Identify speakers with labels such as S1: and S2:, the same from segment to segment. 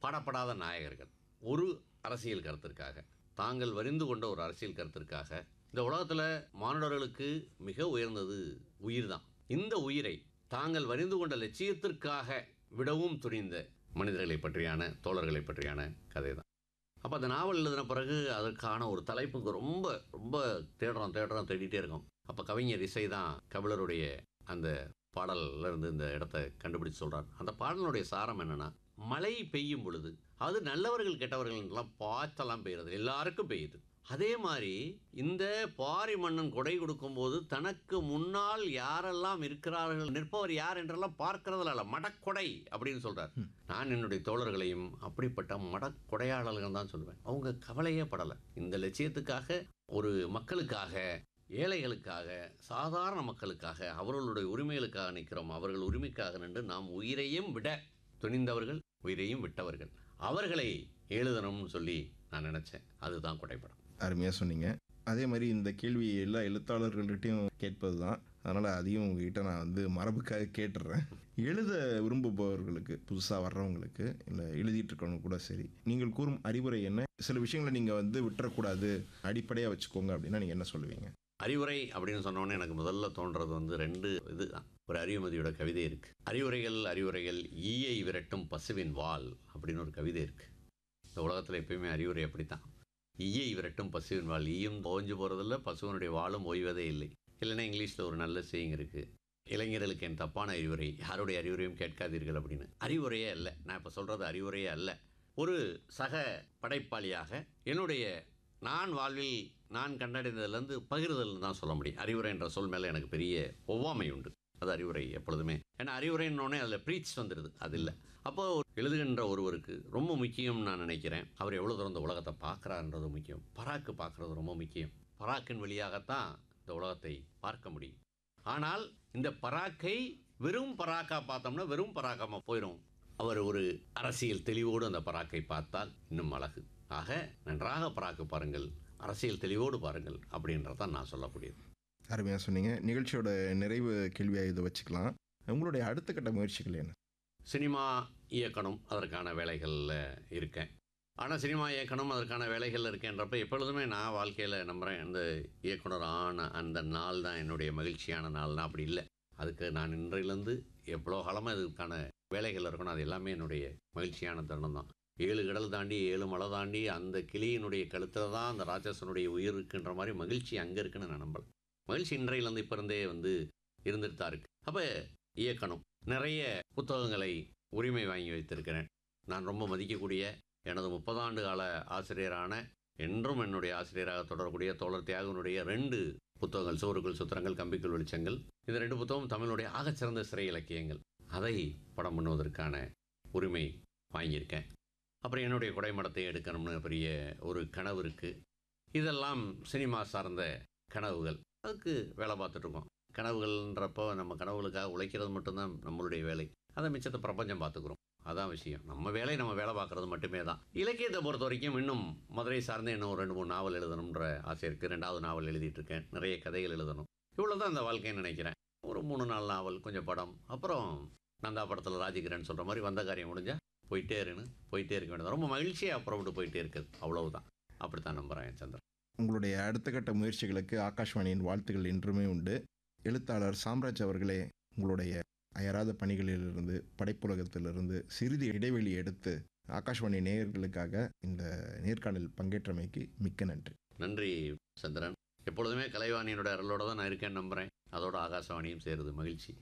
S1: பாடப்படாத நாயகர்கள் ஒரு அரசியல் கருத்திற்காக தாங்கள் வரிந்து கொண்ட ஒரு அரசியல் கருத்திற்காக இந்த உலகத்தில் மானுடர்களுக்கு மிக உயர்ந்தது உயிர் தான் இந்த உயிரை தாங்கள் வரிந்து கொண்ட லட்சியத்திற்காக விடவும் துணிந்த மனிதர்களை பற்றியான தோழர்களை பற்றியான கதை தான் அப்போ அந்த நாவல் எழுதின பிறகு அதற்கான ஒரு தலைப்புக்கு ரொம்ப ரொம்ப தேடுறோம் தேடுறோம் தேடிட்டே இருக்கோம் அப்போ கவிஞர் இசை தான் கபிலருடைய அந்த பாடல்ல இருந்து இந்த இடத்த கண்டுபிடிச்சு சொல்றார் அந்த பாடலுடைய சாரம் என்னன்னா மழை பெய்யும் பொழுது அது நல்லவர்கள் கெட்டவர்கள்லாம் பார்த்தெல்லாம் பெய்யுறது எல்லாருக்கும் பெய்யுது அதே மாதிரி இந்த பாரி மன்னன் கொடை கொடுக்கும்போது தனக்கு முன்னால் யாரெல்லாம் இருக்கிறார்கள் நிற்பவர் யார் என்றெல்லாம் பார்க்கறதுல அல்ல மடக்கொடை அப்படின்னு சொல்றார் நான் என்னுடைய தோழர்களையும் அப்படிப்பட்ட மடக்கொடையாளர்கள் தான் சொல்லுவேன் அவங்க கவலையே படலை இந்த லட்சியத்துக்காக ஒரு மக்களுக்காக ஏழைகளுக்காக சாதாரண மக்களுக்காக அவர்களுடைய உரிமைகளுக்காக நிற்கிறோம் அவர்கள் உரிமைக்காக நின்று நாம் உயிரையும் விட துணிந்தவர்கள் உயிரையும் விட்டவர்கள் அவர்களை எழுதணும்னு சொல்லி நான் நினச்சேன் அதுதான் குடைப்படம்
S2: அருமையாக சொன்னீங்க அதே மாதிரி இந்த கேள்வி எல்லா எழுத்தாளர்கள்கிட்டையும் கேட்பது தான் அதனால் அதையும் உங்ககிட்ட நான் வந்து மரபுக்காக கேட்டுடுறேன் எழுத விரும்புபவர்களுக்கு புதுசாக வர்றவங்களுக்கு இல்லை எழுதிட்டு இருக்கவங்க கூட சரி நீங்கள் கூறும் அறிவுரை என்ன சில விஷயங்களை நீங்கள் வந்து விட்டுறக்கூடாது அடிப்படையாக வச்சுக்கோங்க அப்படின்னா நீங்கள் என்ன சொல்லுவீங்க
S1: அறிவுரை அப்படின்னு சொன்னோன்னே எனக்கு முதல்ல தோன்றது வந்து ரெண்டு இது தான் ஒரு அறிவுமதியோட கவிதை இருக்கு அறிவுரைகள் அறிவுரைகள் ஈயை விரட்டும் பசுவின் வால் அப்படின்னு ஒரு கவிதை இருக்கு இந்த உலகத்தில் எப்பயுமே அறிவுரை அப்படித்தான் ஈயை விரட்டும் பசுவின் வால் ஈயும் ஓஞ்சு போகிறதில்ல பசுவனுடைய வாளும் ஓய்வதே இல்லை இல்லைன்னா இங்கிலீஷில் ஒரு நல்ல செய்யுங்க இருக்கு இளைஞர்களுக்கு என் தப்பான அறிவுரை யாருடைய அறிவுரையும் கேட்காதீர்கள் அப்படின்னு அறிவுரையே அல்ல நான் இப்போ சொல்கிறது அறிவுரையே அல்ல ஒரு சக படைப்பாளியாக என்னுடைய நான் வாழ்வில் நான் கண்டடைந்ததுலேருந்து பகிர்தல் தான் சொல்ல முடியும் அறிவுரை என்ற சொல் மேலே எனக்கு பெரிய ஒவ்வாமை உண்டு அது அறிவுரை எப்பொழுதுமே ஏன்னா அறிவுரைன்னொடனே அதில் ப்ரீச் வந்துடுது அது இல்லை அப்போ எழுதுகின்ற ஒருவருக்கு ரொம்ப முக்கியம் நான் நினைக்கிறேன் அவர் எவ்வளோ தூரம் இந்த உலகத்தை பார்க்குறாருன்றது முக்கியம் பராக்கு பார்க்குறது ரொம்ப முக்கியம் பராக்கின் வழியாகத்தான் இந்த உலகத்தை பார்க்க முடியும் ஆனால் இந்த பராக்கை வெறும் பராக்கா பார்த்தோம்னா வெறும் பராக்காம போயிடும் அவர் ஒரு அரசியல் தெளிவோடு அந்த பராக்கை பார்த்தால் இன்னும் அழகு ஆக நன்றாக பராக்கு பாருங்கள் அரசியல் தெளிவோடு பாருங்கள் அப்படின்றதான் நான் சொல்லக்கூடியது
S2: அருமையாக சொன்னீங்க நிகழ்ச்சியோட நிறைவு கேள்வியாக இதை வச்சுக்கலாம் உங்களுடைய அடுத்த கட்ட முயற்சிகள் என்ன
S1: சினிமா இயக்கணும் அதற்கான வேலைகளில் இருக்கேன் ஆனால் சினிமா இயக்கணும் அதற்கான வேலைகளில் இருக்கேன்றப்ப எப்பொழுதுமே நான் வாழ்க்கையில் நம்புகிறேன் இந்த இயக்குனர் ஆன அந்த நாள் தான் என்னுடைய மகிழ்ச்சியான நாள்னா அப்படி இல்லை அதுக்கு நான் இன்றையிலேருந்து எவ்வளோ காலமாக இதுக்கான வேலைகள் இருக்கணும் அது எல்லாமே என்னுடைய மகிழ்ச்சியான தருணம் தான் ஏழு கடல் தாண்டி ஏழு மலை தாண்டி அந்த கிளியினுடைய கழுத்தில் தான் அந்த ராட்சசனுடைய உயிர் இருக்குன்ற மாதிரி மகிழ்ச்சி அங்கே இருக்குன்னு நான் நம்பல மகிழ்ச்சி இன்றையிலேருந்து இப்போ இருந்தே வந்து இருந்துட்டு தான் இருக்கு அப்போ இயக்கணும் நிறைய புத்தகங்களை உரிமை வாங்கி வைத்திருக்கிறேன் நான் ரொம்ப மதிக்கக்கூடிய எனது முப்பதாண்டு கால ஆசிரியரான என்றும் என்னுடைய ஆசிரியராக தொடரக்கூடிய தோழர் தியாகனுடைய ரெண்டு புத்தகங்கள் சோறுகள் சுத்திரங்கள் கம்பிக்குள் வெளிச்சங்கள் இந்த ரெண்டு புத்தகம் தமிழுடைய ஆகச்சிறந்த சிறை இலக்கியங்கள் அதை படம் பண்ணுவதற்கான உரிமை வாங்கியிருக்கேன் அப்புறம் என்னுடைய குடைமடத்தை எடுக்கணும்னு பெரிய ஒரு கனவு இருக்குது இதெல்லாம் சினிமா சார்ந்த கனவுகள் அதுக்கு வேலை பார்த்துட்ருக்கோம் கனவுகள்ன்றப்போ நம்ம கனவுகளுக்காக உழைக்கிறது மட்டும்தான் நம்மளுடைய வேலை அதை மிச்சத்தை பிரபஞ்சம் பார்த்துக்குறோம் அதான் விஷயம் நம்ம வேலை நம்ம வேலை பார்க்குறது மட்டுமே தான் இலக்கியத்தை பொறுத்த வரைக்கும் இன்னும் மதுரை சார்ந்து இன்னும் ரெண்டு மூணு நாவல் எழுதணுன்ற ஆசை இருக்குது ரெண்டாவது நாவல் எழுதிட்டு இருக்கேன் நிறைய கதைகள் எழுதணும் இவ்வளோ தான் இந்த வாழ்க்கைன்னு நினைக்கிறேன் ஒரு மூணு நாலு நாவல் கொஞ்சம் படம் அப்புறம் நந்தா படத்தில் ராஜகிரண் சொல்கிற மாதிரி வந்த காரியம் முடிஞ்சா போயிட்டே இருன்னு போயிட்டே இருக்க வேண்டியது ரொம்ப மகிழ்ச்சியாக புறப்பட்டு போயிட்டே இருக்குது அவ்வளவுதான் அப்படித்தான் நம்புகிறேன் சந்திரன்
S2: உங்களுடைய அடுத்த கட்ட முயற்சிகளுக்கு ஆகாஷ்வாணியின் வாழ்த்துக்கள் என்றுமே உண்டு எழுத்தாளர் சாம்ராஜ் அவர்களே உங்களுடைய அயராத பணிகளிலிருந்து படைப்புலகத்திலிருந்து சிறிது இடைவெளி எடுத்து ஆகாஷ்வாணி நேயர்களுக்காக இந்த நேர்காணல் பங்கேற்றமைக்கு மிக்க நன்றி
S1: நன்றி சந்திரன் எப்பொழுதுமே கலைவாணியினோட அருளோட தான் நான் இருக்கேன்னு நம்புகிறேன் அதோட ஆகாசவாணியும் சேருது மகிழ்ச்சி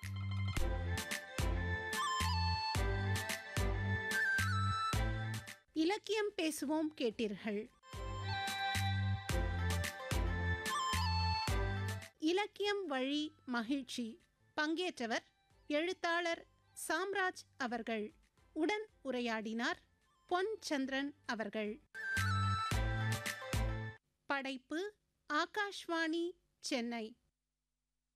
S3: இலக்கியம் பேசுவோம் கேட்டீர்கள் இலக்கியம் வழி மகிழ்ச்சி பங்கேற்றவர் எழுத்தாளர் சாம்ராஜ் அவர்கள் உடன் உரையாடினார் பொன் சந்திரன் அவர்கள் படைப்பு ஆகாஷ்வாணி சென்னை